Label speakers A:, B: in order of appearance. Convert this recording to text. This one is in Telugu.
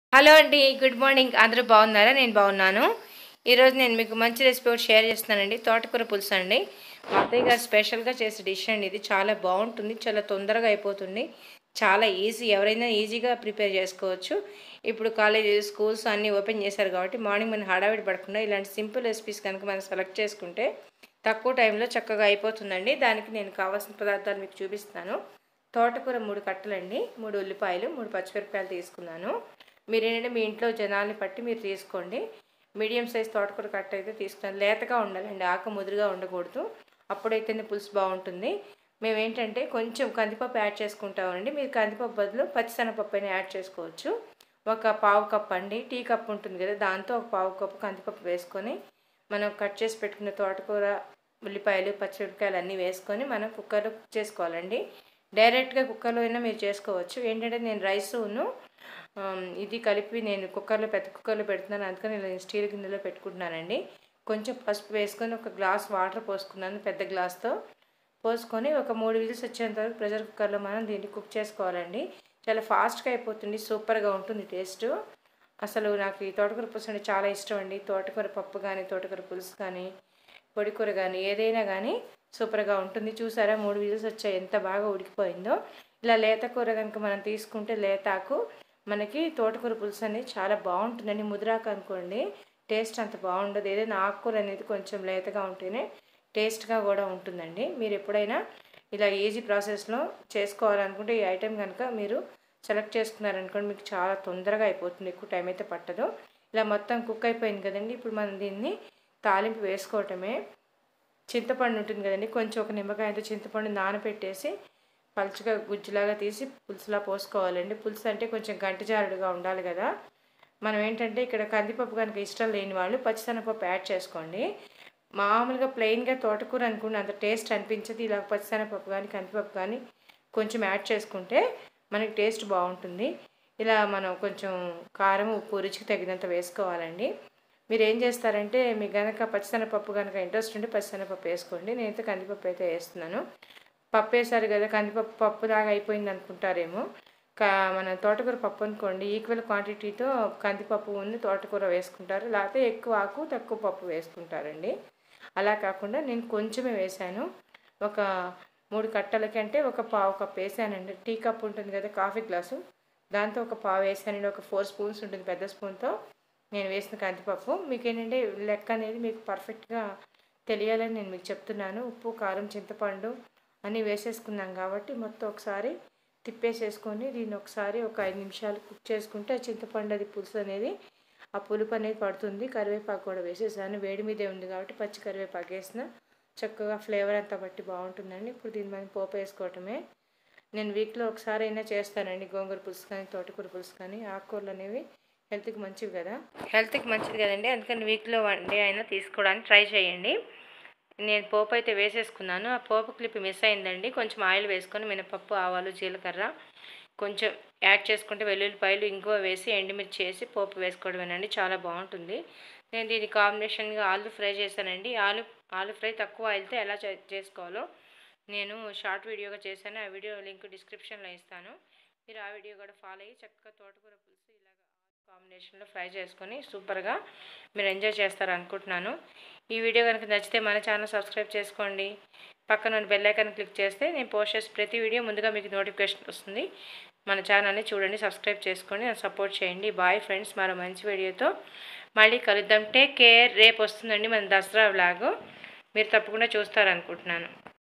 A: హలో అండి గుడ్ మార్నింగ్ అందరూ బాగున్నారా నేను బాగున్నాను ఈరోజు నేను మీకు మంచి రెసిపీ ఒకటి షేర్ చేస్తున్నానండి తోటకూర పులుసు అండి మా అత్తయ్య గారు స్పెషల్గా చేసే డిష్ అండి ఇది చాలా బాగుంటుంది చాలా తొందరగా అయిపోతుంది చాలా ఈజీ ఎవరైనా ఈజీగా ప్రిపేర్ చేసుకోవచ్చు ఇప్పుడు కాలేజ్ స్కూల్స్ అన్నీ ఓపెన్ చేశారు కాబట్టి మార్నింగ్ మనం హడావిడి పడకుండా ఇలాంటి సింపుల్ రెసిపీస్ కనుక మనం సెలెక్ట్ చేసుకుంటే తక్కువ టైంలో చక్కగా అయిపోతుందండి దానికి నేను కావాల్సిన పదార్థాలు మీకు చూపిస్తాను తోటకూర మూడు కట్టలండి మూడు ఉల్లిపాయలు మూడు పచ్చిమిరపకాయలు తీసుకున్నాను మీరు ఏంటంటే మీ ఇంట్లో జనాల్ని బట్టి మీరు తీసుకోండి మీడియం సైజ్ తోటకూర కట్ట అయితే తీసుకున్నాను లేతగా ఉండాలండి ఆకు ముదురుగా ఉండకూడదు అప్పుడైతేనే పులుసు బాగుంటుంది మేము ఏంటంటే కొంచెం కందిపప్పు యాడ్ చేసుకుంటామండి మీరు కందిపప్పు బదులు పచ్చిశనగపప్పు అయినా యాడ్ చేసుకోవచ్చు ఒక పావు కప్ అండి టీ కప్ ఉంటుంది కదా దాంతో ఒక పావు కప్పు కందిపప్పు వేసుకొని మనం కట్ చేసి పెట్టుకున్న తోటకూర ఉల్లిపాయలు పచ్చిమిరపకాయలు అన్నీ వేసుకొని మనం కుక్కర్లో కుక్ చేసుకోవాలండి డైరెక్ట్గా కుక్కర్లో అయినా మీరు చేసుకోవచ్చు ఏంటంటే నేను రైసును ఇది కలిపి నేను కుక్కర్లో పెద్ద కుక్కర్లో పెడుతున్నాను అందుకని నేను స్టీల్ గిన్నెలో పెట్టుకుంటున్నానండి కొంచెం పసుపు వేసుకొని ఒక గ్లాస్ వాటర్ పోసుకున్నాను పెద్ద గ్లాస్తో పోసుకొని ఒక మూడు విజిల్స్ వచ్చేంత వరకు ప్రెషర్ కుక్కర్లో మనం దీన్ని కుక్ చేసుకోవాలండి చాలా ఫాస్ట్గా అయిపోతుంది సూపర్గా ఉంటుంది టేస్ట్ అసలు నాకు ఈ తోటకూర పులుసు అంటే చాలా ఇష్టం అండి తోటకూర పప్పు కానీ తోటకూర పులుసు కానీ పొడికూర కానీ ఏదైనా కానీ సూపర్గా ఉంటుంది చూసారా మూడు విజిల్స్ వచ్చాయి ఎంత బాగా ఉడికిపోయిందో ఇలా లేత కూర కనుక మనం తీసుకుంటే లేతాకు మనకి తోటకూర పులుసు అనేది చాలా బాగుంటుందండి ముదిరాకు అనుకోండి టేస్ట్ అంత బాగుండదు ఏదైనా ఆకుకూర అనేది కొంచెం లేతగా ఉంటేనే టేస్ట్గా కూడా ఉంటుందండి మీరు ఎప్పుడైనా ఇలా ఈజీ ప్రాసెస్లో చేసుకోవాలనుకుంటే ఈ ఐటెం కనుక మీరు సెలెక్ట్ చేసుకున్నారనుకోండి మీకు చాలా తొందరగా అయిపోతుంది ఎక్కువ టైం అయితే పట్టదు ఇలా మొత్తం కుక్ అయిపోయింది కదండి ఇప్పుడు మనం దీన్ని తాలింపు వేసుకోవటమే చింతపండు ఉంటుంది కదండి కొంచెం ఒక నిమ్మకాయంతో చింతపండు నానబెట్టేసి పలుచగా గుజ్జులాగా తీసి పులుసులా పోసుకోవాలండి పులుసు అంటే కొంచెం గంటిజారుడుగా ఉండాలి కదా మనం ఏంటంటే ఇక్కడ కందిపప్పు కనుక ఇష్టం లేని వాళ్ళు పచ్చిశనగపప్పు యాడ్ చేసుకోండి మామూలుగా ప్లెయిన్గా తోటకూర అనుకున్న అంత టేస్ట్ అనిపించదు ఇలా పచ్చిశనగపప్పు కానీ కందిపప్పు కానీ కొంచెం యాడ్ చేసుకుంటే మనకి టేస్ట్ బాగుంటుంది ఇలా మనం కొంచెం కారం ఉప్పు రుచికి తగినంత వేసుకోవాలండి మీరు ఏం చేస్తారంటే మీకు కనుక పచ్చిశనగపప్పు కనుక ఇంట్రెస్ట్ ఉంటే పచ్చిశనగపప్పు వేసుకోండి నేనైతే కందిపప్పు అయితే వేస్తున్నాను పప్పు వేసారు కదా కందిపప్పు పప్పు లాగా అయిపోయింది అనుకుంటారేమో కా మన తోటకూర పప్పు అనుకోండి ఈక్వల్ క్వాంటిటీతో కందిపప్పు ఉంది తోటకూర వేసుకుంటారు లేకపోతే ఎక్కువ ఆకు తక్కువ పప్పు వేసుకుంటారండి అలా కాకుండా నేను కొంచెమే వేశాను ఒక మూడు కట్టలకి అంటే ఒక పావు కప్ వేసానండి టీ కప్ ఉంటుంది కదా కాఫీ గ్లాసు దాంతో ఒక పావు వేసానండి ఒక ఫోర్ స్పూన్స్ ఉంటుంది పెద్ద స్పూన్తో నేను వేసిన కందిపప్పు మీకు ఏంటంటే లెక్క అనేది మీకు పర్ఫెక్ట్గా తెలియాలని నేను మీకు చెప్తున్నాను ఉప్పు కారం చింతపండు అన్నీ వేసేసుకున్నాం కాబట్టి మొత్తం ఒకసారి తిప్పేసేసుకొని దీన్ని ఒకసారి ఒక ఐదు నిమిషాలు కుక్ చేసుకుంటే ఆ చింతపండు అది పులుసు అనేది ఆ పులుపు అనేది పడుతుంది కరివేపాకు కూడా వేసేసాను వేడి మీదే ఉంది కాబట్టి పచ్చి కరివేపాకు వేసిన చక్కగా ఫ్లేవర్ అంతా బట్టి బాగుంటుందండి ఇప్పుడు దీన్ని మనం పోపు వేసుకోవటమే నేను వీక్లో ఒకసారి అయినా చేస్తానండి గోంగూర పులుసు కానీ తోటకూర పులుసు కానీ ఆకుకూరలు అనేవి హెల్త్కి మంచివి కదా హెల్త్కి మంచిది కదండి అందుకని వీక్లో వన్ డే అయినా తీసుకోవడానికి ట్రై చేయండి నేను పోపు అయితే వేసేసుకున్నాను ఆ పోపు క్లిప్ మిస్ అయిందండి కొంచెం ఆయిల్ వేసుకొని మినపప్పు ఆవాలు జీలకర్ర కొంచెం యాడ్ చేసుకుంటే వెల్లుల్లిపాయలు ఇంగువ వేసి ఎండుమిర్చి వేసి పోపు వేసుకోవడమేనండి చాలా బాగుంటుంది నేను దీని కాంబినేషన్గా ఆలు ఫ్రై చేశానండి ఆలు ఆలు ఫ్రై తక్కువ ఆయిల్తో ఎలా చేసుకోవాలో నేను షార్ట్ వీడియోగా చేశాను ఆ వీడియో లింక్ డిస్క్రిప్షన్లో ఇస్తాను మీరు ఆ వీడియో కూడా ఫాలో అయ్యి చక్కగా తోటకూర పులుసు ఇలాగ కాంబినేషన్లో ఫ్రై చేసుకొని సూపర్గా మీరు ఎంజాయ్ చేస్తారు అనుకుంటున్నాను ఈ వీడియో కనుక నచ్చితే మన ఛానల్ సబ్స్క్రైబ్ చేసుకోండి పక్కన బెల్ ఐకాన్ క్లిక్ చేస్తే నేను పోస్ట్ చేసే ప్రతి వీడియో ముందుగా మీకు నోటిఫికేషన్ వస్తుంది మన ఛానల్ని చూడండి సబ్స్క్రైబ్ చేసుకోండి సపోర్ట్ చేయండి బాయ్ ఫ్రెండ్స్ మరో మంచి వీడియోతో మళ్ళీ కలుద్దాం టేక్ కేర్ రేపు వస్తుందండి మన దసరా వ్లాగు మీరు తప్పకుండా చూస్తారనుకుంటున్నాను